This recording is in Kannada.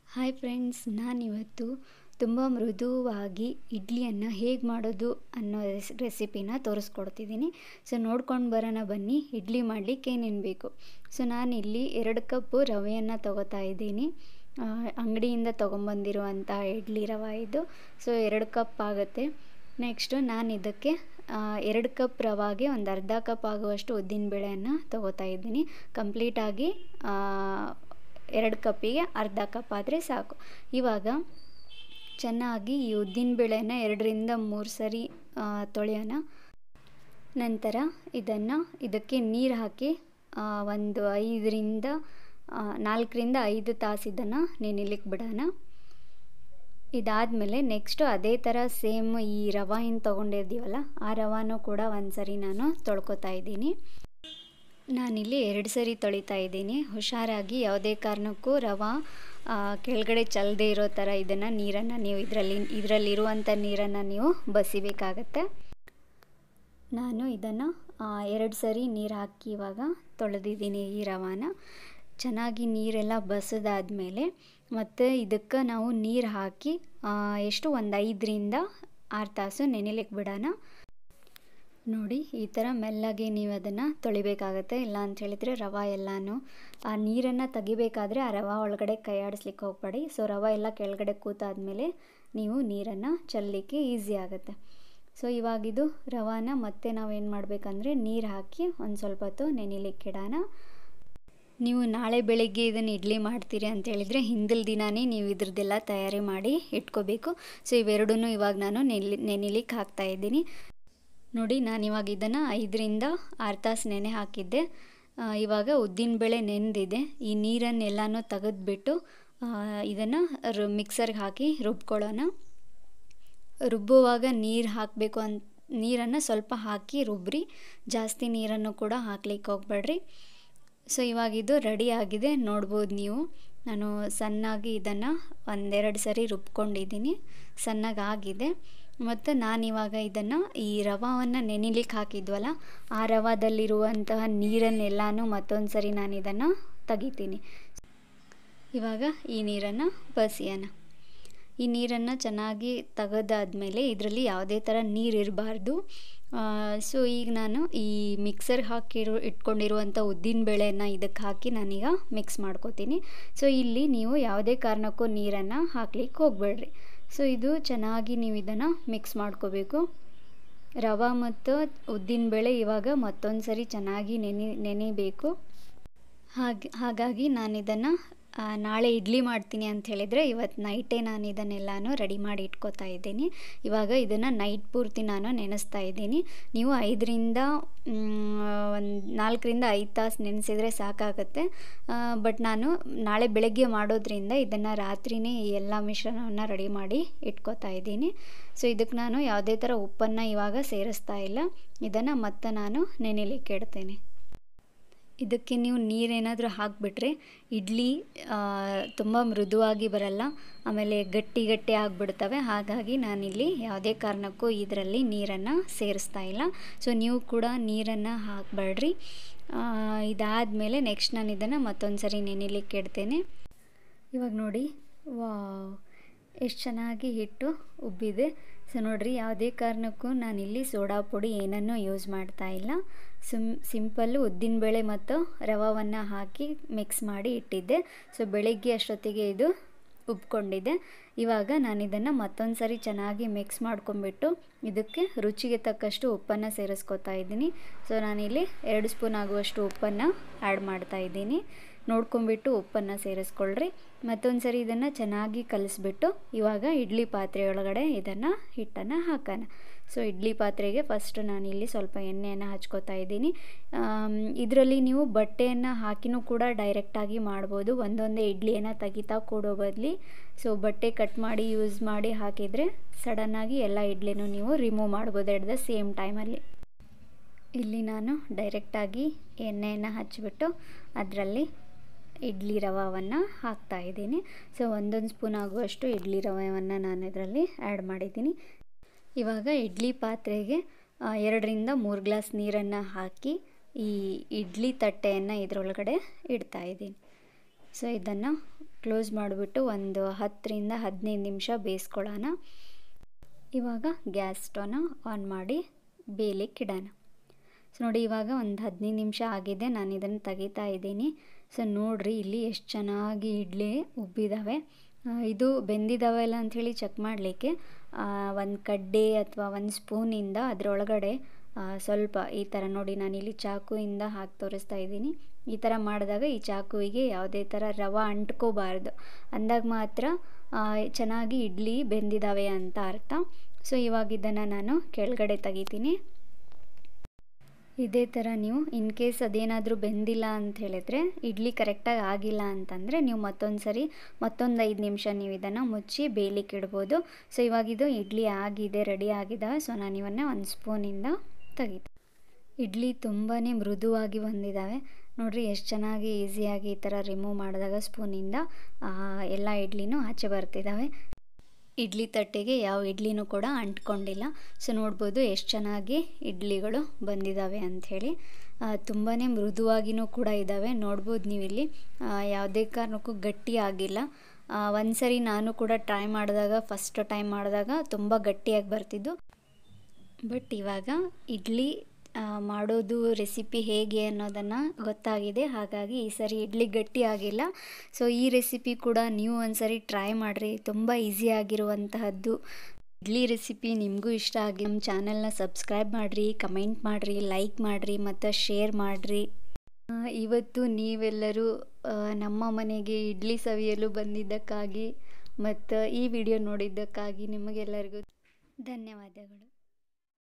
ಹಾಯ್ ಫ್ರೆಂಡ್ಸ್ ನಾನಿವತ್ತು ತುಂಬ ಮೃದುವಾಗಿ ಇಡ್ಲಿಯನ್ನು ಹೇಗೆ ಮಾಡೋದು ಅನ್ನೋ ರೆಸ್ ರೆಸಿಪಿನ ತೋರಿಸ್ಕೊಡ್ತಿದ್ದೀನಿ ಸೊ ನೋಡ್ಕೊಂಡು ಬರೋಣ ಬನ್ನಿ ಇಡ್ಲಿ ಮಾಡಲಿಕ್ಕೆ ಏನೇನು ಬೇಕು ಸೊ ನಾನಿಲ್ಲಿ ಎರಡು ಕಪ್ಪು ರವೆಯನ್ನು ತಗೋತಾ ಇದ್ದೀನಿ ಅಂಗಡಿಯಿಂದ ತೊಗೊಂಬಂದಿರುವಂಥ ಇಡ್ಲಿ ರವೆ ಇದು ಸೊ ಎರಡು ಕಪ್ ಆಗುತ್ತೆ ನೆಕ್ಸ್ಟು ನಾನು ಇದಕ್ಕೆ ಎರಡು ಕಪ್ ರವಾಗೆ ಒಂದು ಅರ್ಧ ಕಪ್ ಆಗುವಷ್ಟು ಉದ್ದಿನಬೇಳೆಯನ್ನು ತೊಗೋತಾ ಇದ್ದೀನಿ ಕಂಪ್ಲೀಟಾಗಿ ಎರಡು ಕಪ್ಪಿಗೆ ಅರ್ಧ ಕಪ್ ಆದರೆ ಸಾಕು ಇವಾಗ ಚೆನ್ನಾಗಿ ಈ ಉದ್ದಿನಬೇಳೆನ ಎರಡರಿಂದ ಮೂರು ಸರಿ ತೊಳೆಯೋಣ ನಂತರ ಇದನ್ನು ಇದಕ್ಕೆ ನೀರು ಹಾಕಿ ಒಂದು ಐದರಿಂದ ನಾಲ್ಕರಿಂದ ಐದು ತಾಸು ಇದನ್ನು ನೆನೆಲಿಕ್ಕೆ ಬಿಡೋಣ ಇದಾದಮೇಲೆ ನೆಕ್ಸ್ಟು ಅದೇ ಥರ ಸೇಮ್ ಈ ರವೆ ಏನು ತೊಗೊಂಡಿರ್ತೀವಲ್ಲ ಆ ರವಾನೂ ಕೂಡ ಒಂದು ಸರಿ ನಾನು ತೊಳ್ಕೊತಾ ಇದ್ದೀನಿ ನಾನಿಲ್ಲಿ ಎರಡು ಸರಿ ತೊಳಿತಾ ಇದ್ದೀನಿ ಹುಷಾರಾಗಿ ಯಾವುದೇ ಕಾರಣಕ್ಕೂ ರವೆ ಕೆಳಗಡೆ ಚಲ್ಲದೆ ಇರೋ ಥರ ಇದನ್ನು ನೀರನ್ನು ನೀವು ಇದರಲ್ಲಿ ಇದರಲ್ಲಿರುವಂಥ ನೀರನ್ನು ನೀವು ಬಸಿಬೇಕಾಗತ್ತೆ ನಾನು ಇದನ್ನು ಎರಡು ಸರಿ ನೀರು ಹಾಕಿ ಇವಾಗ ತೊಳೆದಿದ್ದೀನಿ ಈ ರವಾನ ಚೆನ್ನಾಗಿ ನೀರೆಲ್ಲ ಬಸಿದಾದ್ಮೇಲೆ ಮತ್ತು ಇದಕ್ಕೆ ನಾವು ನೀರು ಹಾಕಿ ಎಷ್ಟು ಒಂದು ಐದರಿಂದ ಆರು ತಾಸು ನೆನೆಲಿಕ್ಕೆ ಬಿಡೋಣ ನೋಡಿ ಈ ಥರ ಮೆಲ್ಲಗೆ ನೀವು ಅದನ್ನು ತೊಳಿಬೇಕಾಗತ್ತೆ ಇಲ್ಲ ಅಂತ ಹೇಳಿದರೆ ರವೆ ಎಲ್ಲನೂ ಆ ನೀರನ್ನು ತೆಗಿಬೇಕಾದ್ರೆ ಆ ರವೆ ಒಳಗಡೆ ಕೈ ಆಡಿಸ್ಲಿಕ್ಕೆ ಹೋಗಬೇಡಿ ಸೊ ರವೆ ಎಲ್ಲ ಕೆಳಗಡೆ ಕೂತಾದ್ಮೇಲೆ ನೀವು ನೀರನ್ನು ಚೆಲ್ಲಲಿಕ್ಕೆ ಈಸಿ ಆಗುತ್ತೆ ಸೊ ಇವಾಗಿದು ರವಾನ ಮತ್ತೆ ನಾವೇನು ಮಾಡಬೇಕಂದ್ರೆ ನೀರು ಹಾಕಿ ಒಂದು ಸ್ವಲ್ಪ ಹೊತ್ತು ನೆನೆಲಿಕ್ಕೆ ಇಡೋಣ ನೀವು ನಾಳೆ ಬೆಳಿಗ್ಗೆ ಇದನ್ನು ಇಡ್ಲಿ ಮಾಡ್ತೀರಿ ಅಂತ ಹೇಳಿದರೆ ಹಿಂದಿನ ದಿನವೇ ನೀವು ಇದ್ರದ್ದೆಲ್ಲ ತಯಾರಿ ಮಾಡಿ ಇಟ್ಕೋಬೇಕು ಸೊ ಇವೆರಡೂ ಇವಾಗ ನಾನು ನೆನೆ ನೆನೆಲಿಕ್ಕೆ ಹಾಕ್ತಾಯಿದ್ದೀನಿ ನೋಡಿ ನಾನು ಇವಾಗ ಇದನ್ನು ಐದರಿಂದ ಆರು ತಾಸು ನೆನೆ ಹಾಕಿದ್ದೆ ಇವಾಗ ಉದ್ದಿನಬೇಳೆ ನೆನೆದಿದೆ ಈ ನೀರನ್ನೆಲ್ಲನೂ ತೆಗೆದ್ಬಿಟ್ಟು ಇದನ್ನು ರು ಮಿಕ್ಸರ್ಗೆ ಹಾಕಿ ರುಬ್ಕೊಳ್ಳೋಣ ರುಬ್ಬುವಾಗ ನೀರು ಹಾಕಬೇಕು ಅಂತ ನೀರನ್ನು ಸ್ವಲ್ಪ ಹಾಕಿ ರುಬ್ಬ್ರಿ ಜಾಸ್ತಿ ನೀರನ್ನು ಕೂಡ ಹಾಕ್ಲಿಕ್ಕೆ ಹೋಗ್ಬೇಡ್ರಿ ಸೊ ಇವಾಗ ಇದು ರೆಡಿ ಆಗಿದೆ ನೋಡ್ಬೋದು ನೀವು ನಾನು ಸಣ್ಣಾಗಿ ಇದನ್ನು ಒಂದೆರಡು ಸರಿ ರುಬ್ಕೊಂಡಿದ್ದೀನಿ ಸಣ್ಣಗೆ ಆಗಿದೆ ಮತ್ತು ನಾನಿವಾಗ ಇದನ್ನು ಈ ರವಾವನ್ನು ನೆನೆಲಿಕ್ಕೆ ಹಾಕಿದ್ವಲ್ಲ ಆ ರವಾದಲ್ಲಿರುವಂತಹ ನೀರನ್ನೆಲ್ಲನೂ ಮತ್ತೊಂದು ಸರಿ ನಾನು ಇದನ್ನು ತೆಗಿತೀನಿ ಇವಾಗ ಈ ನೀರನ್ನು ಬಸಿಯೋಣ ಈ ನೀರನ್ನು ಚೆನ್ನಾಗಿ ತೆಗೆದಾದ್ಮೇಲೆ ಇದರಲ್ಲಿ ಯಾವುದೇ ಥರ ನೀರು ಇರಬಾರ್ದು ಸೊ ಈಗ ನಾನು ಈ ಮಿಕ್ಸರ್ ಹಾಕಿರೋ ಇಟ್ಕೊಂಡಿರುವಂಥ ಉದ್ದಿನಬೇಳೆನ ಇದಕ್ಕೆ ಹಾಕಿ ನಾನೀಗ ಮಿಕ್ಸ್ ಮಾಡ್ಕೋತೀನಿ ಸೊ ಇಲ್ಲಿ ನೀವು ಯಾವುದೇ ಕಾರಣಕ್ಕೂ ನೀರನ್ನು ಹಾಕ್ಲಿಕ್ಕೆ ಹೋಗಬೇಡ್ರಿ ಸೊ ಇದು ಚೆನ್ನಾಗಿ ನೀವು ಇದನ್ನು ಮಿಕ್ಸ್ ಮಾಡ್ಕೋಬೇಕು ರವೆ ಮತ್ತು ಉದ್ದಿನಬೇಳೆ ಇವಾಗ ಮತ್ತೊಂದು ಸರಿ ಚೆನ್ನಾಗಿ ನೆನೆ ನೆನೆಬೇಕು ಹಾಗೆ ಹಾಗಾಗಿ ನಾನು ಇದನ್ನು ನಾಳೆ ಇಡ್ಲಿ ಮಾಡ್ತೀನಿ ಅಂತ ಹೇಳಿದರೆ ಇವತ್ತು ನೈಟೇ ನಾನು ಇದನ್ನೆಲ್ಲನೂ ರೆಡಿ ಮಾಡಿ ಇಟ್ಕೋತಾ ಇದ್ದೀನಿ ಇವಾಗ ಇದನ್ನು ನೈಟ್ ಪೂರ್ತಿ ನಾನು ನೆನೆಸ್ತಾ ಇದ್ದೀನಿ ನೀವು ಐದರಿಂದ ಒಂದು ನಾಲ್ಕರಿಂದ ಐದು ತಾಸು ನೆನೆಸಿದರೆ ಸಾಕಾಗುತ್ತೆ ಬಟ್ ನಾನು ನಾಳೆ ಬೆಳಗ್ಗೆ ಮಾಡೋದ್ರಿಂದ ಇದನ್ನು ರಾತ್ರಿಯೇ ಈ ಎಲ್ಲ ಮಿಶ್ರಣವನ್ನು ರೆಡಿ ಮಾಡಿ ಇಟ್ಕೋತಾ ಇದ್ದೀನಿ ಸೊ ಇದಕ್ಕೆ ನಾನು ಯಾವುದೇ ಥರ ಉಪ್ಪನ್ನು ಇವಾಗ ಸೇರಿಸ್ತಾ ಇಲ್ಲ ಇದನ್ನು ಮತ್ತೆ ನಾನು ನೆನೆಲಿಕ್ಕೆ ಇಡ್ತೇನೆ ಇದಕ್ಕೆ ನೀವು ನೀರೇನಾದರೂ ಹಾಕಿಬಿಟ್ರೆ ಇಡ್ಲಿ ತುಂಬ ಮೃದುವಾಗಿ ಬರಲ್ಲ ಆಮೇಲೆ ಗಟ್ಟಿ ಗಟ್ಟಿ ಆಗಿಬಿಡ್ತವೆ ಹಾಗಾಗಿ ನಾನಿಲ್ಲಿ ಯಾವುದೇ ಕಾರಣಕ್ಕೂ ಇದರಲ್ಲಿ ನೀರನ್ನು ಸೇರಿಸ್ತಾ ಇಲ್ಲ ಸೊ ನೀವು ಕೂಡ ನೀರನ್ನು ಹಾಕಬೇಡ್ರಿ ಇದಾದಮೇಲೆ ನೆಕ್ಸ್ಟ್ ನಾನು ಇದನ್ನು ಮತ್ತೊಂದು ಸರಿ ನೆನೆಲಿಕ್ಕೆ ಇಡ್ತೇನೆ ಇವಾಗ ನೋಡಿ ವಾ ಎಷ್ಟು ಚೆನ್ನಾಗಿ ಹಿಟ್ಟು ಉಬ್ಬಿದೆ ಸೊ ನೋಡಿರಿ ಯಾವುದೇ ಕಾರಣಕ್ಕೂ ನಾನಿಲ್ಲಿ ಸೋಡಾ ಪುಡಿ ಏನನ್ನೂ ಯೂಸ್ ಮಾಡ್ತಾ ಇಲ್ಲ ಸಿಮ್ ಸಿಂಪಲ್ಲು ಉದ್ದಿನಬೇಳೆ ಮತ್ತು ರವವನ್ನು ಹಾಕಿ ಮಿಕ್ಸ್ ಮಾಡಿ ಇಟ್ಟಿದ್ದೆ ಸೊ ಬೆಳಿಗ್ಗೆ ಅಷ್ಟೊತ್ತಿಗೆ ಇದು ಉಬ್ಕೊಂಡಿದೆ ಇವಾಗ ನಾನು ಇದನ್ನು ಮತ್ತೊಂದು ಸರಿ ಚೆನ್ನಾಗಿ ಮಿಕ್ಸ್ ಮಾಡ್ಕೊಂಬಿಟ್ಟು ಇದಕ್ಕೆ ರುಚಿಗೆ ತಕ್ಕಷ್ಟು ಉಪ್ಪನ್ನು ಸೇರಿಸ್ಕೊತಾ ಇದ್ದೀನಿ ಸೊ ನಾನಿಲ್ಲಿ ಎರಡು ಸ್ಪೂನ್ ಆಗುವಷ್ಟು ಉಪ್ಪನ್ನು ಆ್ಯಡ್ ಮಾಡ್ತಾ ಇದ್ದೀನಿ ನೋಡ್ಕೊಂಬಿಟ್ಟು ಉಪ್ಪನ್ನು ಸೇರಿಸ್ಕೊಳ್ರಿ ಮತ್ತೊಂದು ಸರಿ ಇದನ್ನು ಚೆನ್ನಾಗಿ ಕಲಿಸ್ಬಿಟ್ಟು ಇವಾಗ ಇಡ್ಲಿ ಪಾತ್ರೆಯೊಳಗಡೆ ಇದನ್ನು ಹಿಟ್ಟನ್ನು ಹಾಕೋಣ ಸೊ ಇಡ್ಲಿ ಪಾತ್ರೆಗೆ ಫಸ್ಟು ನಾನಿಲ್ಲಿ ಸ್ವಲ್ಪ ಎಣ್ಣೆಯನ್ನು ಹಚ್ಕೋತಾ ಇದ್ದೀನಿ ಇದರಲ್ಲಿ ನೀವು ಬಟ್ಟೆಯನ್ನು ಹಾಕಿನೂ ಕೂಡ ಡೈರೆಕ್ಟಾಗಿ ಮಾಡ್ಬೋದು ಒಂದೊಂದೇ ಇಡ್ಲಿಯನ್ನು ತೆಗಿತಾ ಕೊಡೋ ಬದಲಿ ಸೊ ಬಟ್ಟೆ ಕಟ್ ಮಾಡಿ ಯೂಸ್ ಮಾಡಿ ಹಾಕಿದರೆ ಸಡನ್ನಾಗಿ ಎಲ್ಲ ಇಡ್ಲಿನೂ ನೀವು ರಿಮೂವ್ ಮಾಡ್ಬೋದು ಎಟ್ ದ ಸೇಮ್ ಟೈಮಲ್ಲಿ ಇಲ್ಲಿ ನಾನು ಡೈರೆಕ್ಟಾಗಿ ಎಣ್ಣೆಯನ್ನು ಹಚ್ಚಿಬಿಟ್ಟು ಅದರಲ್ಲಿ ಇಡ್ಲಿ ರವಾವನ್ನು ಹಾಕ್ತಾಯಿದ್ದೀನಿ ಸೊ ಒಂದೊಂದು ಸ್ಪೂನ್ ಆಗುವಷ್ಟು ಇಡ್ಲಿ ರವೆಯನ್ನು ನಾನು ಇದರಲ್ಲಿ ಆ್ಯಡ್ ಮಾಡಿದ್ದೀನಿ ಇವಾಗ ಇಡ್ಲಿ ಪಾತ್ರೆಗೆ ಎರಡರಿಂದ ಮೂರು ಗ್ಲಾಸ್ ನೀರನ್ನು ಹಾಕಿ ಈ ಇಡ್ಲಿ ತಟ್ಟೆಯನ್ನು ಇದರೊಳಗಡೆ ಇಡ್ತಾಯಿದ್ದೀನಿ ಸೊ ಇದನ್ನು ಕ್ಲೋಸ್ ಮಾಡಿಬಿಟ್ಟು ಒಂದು ಹತ್ತರಿಂದ ಹದಿನೈದು ನಿಮಿಷ ಬೇಯಿಸ್ಕೊಳ್ಳೋಣ ಇವಾಗ ಗ್ಯಾಸ್ ಸ್ಟವ್ನ ಆನ್ ಮಾಡಿ ಬೇಯಲಿಕ್ಕೆ ಇಡೋಣ ಸೊ ನೋಡಿ ಇವಾಗ ಒಂದು ಹದಿನೈದು ನಿಮಿಷ ಆಗಿದೆ ನಾನು ಇದನ್ನು ತೆಗಿತಾ ಇದ್ದೀನಿ ಸೊ ನೋಡಿರಿ ಇಲ್ಲಿ ಎಷ್ಟು ಚೆನ್ನಾಗಿ ಇಡ್ಲಿ ಉಬ್ಬಿದ್ದಾವೆ ಇದು ಬೆಂದಿದ್ದಾವೆ ಇಲ್ಲ ಅಂಥೇಳಿ ಚೆಕ್ ಮಾಡಲಿಕ್ಕೆ ಒಂದು ಕಡ್ಡೆ ಅಥವಾ ಒಂದು ಸ್ಪೂನಿಂದ ಅದರೊಳಗಡೆ ಸ್ವಲ್ಪ ಈ ಥರ ನೋಡಿ ನಾನಿಲ್ಲಿ ಚಾಕುವಿಂದ ಹಾಕಿ ತೋರಿಸ್ತಾ ಇದ್ದೀನಿ ಈ ಥರ ಮಾಡಿದಾಗ ಈ ಚಾಕುವಿಗೆ ಯಾವುದೇ ಥರ ರವೆ ಅಂಟ್ಕೋಬಾರ್ದು ಅಂದಾಗ ಮಾತ್ರ ಚೆನ್ನಾಗಿ ಇಡ್ಲಿ ಬೆಂದಿದ್ದಾವೆ ಅಂತ ಅರ್ಥ ಸೊ ಇವಾಗ ಇದನ್ನು ನಾನು ಕೆಳಗಡೆ ತೆಗಿತೀನಿ ಇದೇ ಥರ ನೀವು ಇನ್ ಕೇಸ್ ಅದೇನಾದರೂ ಬೆಂದಿಲ್ಲ ಅಂತ ಹೇಳಿದ್ರೆ ಇಡ್ಲಿ ಕರೆಕ್ಟಾಗಿ ಆಗಿಲ್ಲ ಅಂತಂದರೆ ನೀವು ಮತ್ತೊಂದು ಸರಿ ಮತ್ತೊಂದು ಐದು ನಿಮಿಷ ನೀವು ಇದನ್ನು ಮುಚ್ಚಿ ಬೇಯಲಿಕ್ಕೆ ಇಡ್ಬೋದು ಸೊ ಇವಾಗಿದು ಇಡ್ಲಿ ಆಗಿದೆ ರೆಡಿ ಆಗಿದ್ದಾವೆ ಸೊ ನಾನು ಇವನ್ನ ಒಂದು ಸ್ಪೂನಿಂದ ತೆಗಿತೀನಿ ಇಡ್ಲಿ ತುಂಬಾ ಮೃದುವಾಗಿ ಬಂದಿದ್ದಾವೆ ನೋಡಿರಿ ಎಷ್ಟು ಚೆನ್ನಾಗಿ ಈಸಿಯಾಗಿ ಈ ಥರ ರಿಮೂವ್ ಮಾಡಿದಾಗ ಸ್ಪೂನಿಂದ ಎಲ್ಲ ಇಡ್ಲಿನೂ ಆಚೆ ಬರ್ತಿದ್ದಾವೆ ಇಡ್ಲಿ ತಟ್ಟೆಗೆ ಯಾವ ಇಡ್ಲಿನೂ ಕೂಡ ಅಂಟ್ಕೊಂಡಿಲ್ಲ ಸೊ ನೋಡ್ಬೋದು ಎಷ್ಟು ಚೆನ್ನಾಗಿ ಇಡ್ಲಿಗಳು ಬಂದಿದ್ದಾವೆ ಅಂಥೇಳಿ ತುಂಬಾ ಮೃದುವಾಗಿಯೂ ಕೂಡ ಇದ್ದಾವೆ ನೋಡ್ಬೋದು ನೀವು ಇಲ್ಲಿ ಯಾವುದೇ ಕಾರಣಕ್ಕೂ ಗಟ್ಟಿ ಆಗಿಲ್ಲ ಒಂದು ಸರಿ ನಾನು ಕೂಡ ಟ್ರೈ ಮಾಡಿದಾಗ ಫಸ್ಟ್ ಟೈಮ್ ಮಾಡಿದಾಗ ತುಂಬ ಗಟ್ಟಿಯಾಗಿ ಬರ್ತಿದ್ದು ಬಟ್ ಇವಾಗ ಇಡ್ಲಿ ಮಾಡೋದು ರೆಸಿಪಿ ಹೇಗೆ ಅನ್ನೋದನ್ನು ಗೊತ್ತಾಗಿದೆ ಹಾಗಾಗಿ ಈ ಸರಿ ಇಡ್ಲಿ ಗಟ್ಟಿ ಆಗಿಲ್ಲ ಸೊ ಈ ರೆಸಿಪಿ ಕೂಡ ನೀವು ಒಂದ್ಸರಿ ಟ್ರೈ ಮಾಡಿರಿ ತುಂಬ ಈಸಿಯಾಗಿರುವಂತಹದ್ದು ಇಡ್ಲಿ ರೆಸಿಪಿ ನಿಮಗೂ ಇಷ್ಟ ಆಗಿ ನಮ್ಮ ಚಾನಲ್ನ ಸಬ್ಸ್ಕ್ರೈಬ್ ಮಾಡಿರಿ ಕಮೆಂಟ್ ಮಾಡಿರಿ ಲೈಕ್ ಮಾಡಿರಿ ಮತ್ತು ಶೇರ್ ಮಾಡಿರಿ ಇವತ್ತು ನೀವೆಲ್ಲರೂ ನಮ್ಮ ಮನೆಗೆ ಇಡ್ಲಿ ಸವಿಯಲು ಬಂದಿದ್ದಕ್ಕಾಗಿ ಮತ್ತು ಈ ವಿಡಿಯೋ ನೋಡಿದ್ದಕ್ಕಾಗಿ ನಿಮಗೆಲ್ಲರಿಗೂ ಧನ್ಯವಾದಗಳು